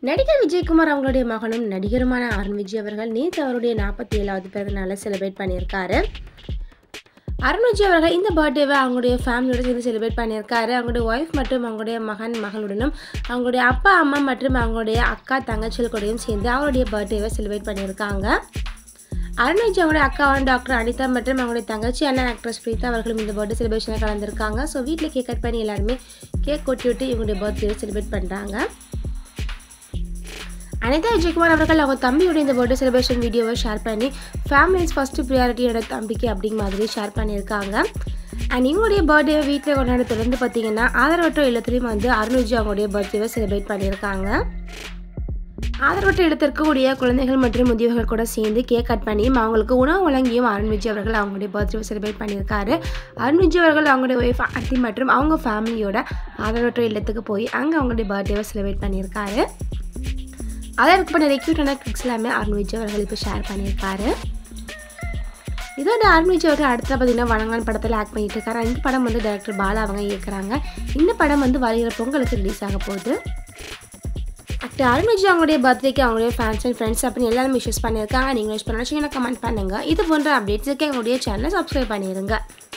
நடிகர் விஜயகுமார் அவங்களுடைய மகனும் நடிகருமான அருண் விஜய் அவர்கள் நேற்று அவருடைய நாற்பத்தி ஏழாவது பிறந்த நாளை செலிப்ரேட் பண்ணியிருக்காரு அருண் விஜய் அவர்கள் இந்த பர்த்டேவை அவங்களுடைய ஃபேமிலியோட சேர்ந்து செலிப்ரேட் பண்ணியிருக்காரு அவங்களுடைய ஒய்ஃப் மற்றும் அவங்களுடைய மகன் மகளுடனும் அவங்களுடைய அப்பா அம்மா மற்றும் அவங்களுடைய அக்கா தங்கச்சிகள் கூடயும் சேர்ந்து அவருடைய பர்த்டேவை செலிப்ரேட் பண்ணியிருக்காங்க அருண் விஜய் அவங்களுடைய அக்காவான டாக்டர் அனிதா மற்றும் அவங்களுடைய தங்கச்சி அண்ணன் ஆக்ட்ரஸ் பிரீதா அவர்களும் இந்த பர்த்டே செலிப்ரேஷனில் கலந்துருக்காங்க ஸோ வீட்டில் கேக் கட் பண்ணி எல்லாருமே கேக் கொட்டி விட்டு இவங்களுடைய பர்த்டேவை செலிப்ரேட் பண்ணுறாங்க அனிதா விஜயகுமார் அவர்கள் அவங்க தம்பியோட இந்த பர்த்டே செலிப்ரேஷன் வீடியோவை ஷேர் பண்ணி ஃபேமிலிஸ் ஃபஸ்ட்டு ப்ரியாரிட்டி என்னோட தம்பிக்கு அப்படிங்க மாதிரி ஷேர் பண்ணியிருக்காங்க அண்ட் இவங்களுடைய பர்த்டேவை வீட்டில் கொண்டாட தொடர்ந்து பார்த்தீங்கன்னா ஆதரவற்ற இல்லத்துலேயும் வந்து அருண் விஜய் அவங்களுடைய பர்த்டேவை செலிப்ரேட் பண்ணியிருக்காங்க ஆதரவற்ற இடத்திற்கக்கூடிய குழந்தைகள் மற்றும் முதியவர்கள் கூட சேர்ந்து கேக் கட் பண்ணியும் அவங்களுக்கு உணவு வழங்கியும் அருண் விஜய் அவர்கள் அவங்களுடைய பர்த்டேவை செலிப்ரேட் பண்ணியிருக்காரு அருண் விஜய் அவர்கள் அவங்களுடைய ஒய்ஃப் ஆர்த்தி மற்றும் அவங்க ஃபேமிலியோட ஆதரவற்ற இல்லத்துக்கு போய் அங்கே அவங்களுடைய பர்த்டேவை செலிப்ரேட் பண்ணியிருக்காரு அதில் இருக்கப்பட்ட நிறைய க்யூட்டான கிளிக்ஸ் எல்லாமே அருண் விஜய் அவர்கள் இப்போ ஷேர் பண்ணியிருக்காரு இதோட அருண் விஜய் அவர்கள் அடுத்த பார்த்தீங்கன்னா வணங்கான் படத்தில் ஆக்ட் பண்ணிட்டு இருக்காரு இந்த படம் வந்து டைரக்டர் பாலா அவங்க இயக்குறாங்க இந்த படம் வந்து வருகிற பொங்கலுக்கு ரிலீஸ் ஆக போகுது ஆக்டர் அருண் விஜய் அவங்களுடைய பர்த்டேக்கு அவங்களுடைய ஃபேன்ஸ் அண்ட் ஃப்ரெண்ட்ஸ் அப்படின்னு எல்லாரும் விஷஸ் பண்ணியிருக்காங்க நீங்கள் விஷ் பண்ண கமெண்ட் பண்ணுங்கள் இது போன்ற அப்டேட்ஸுக்கு எங்களுடைய சேனலை சப்ஸ்கிரைப் பண்ணிடுங்க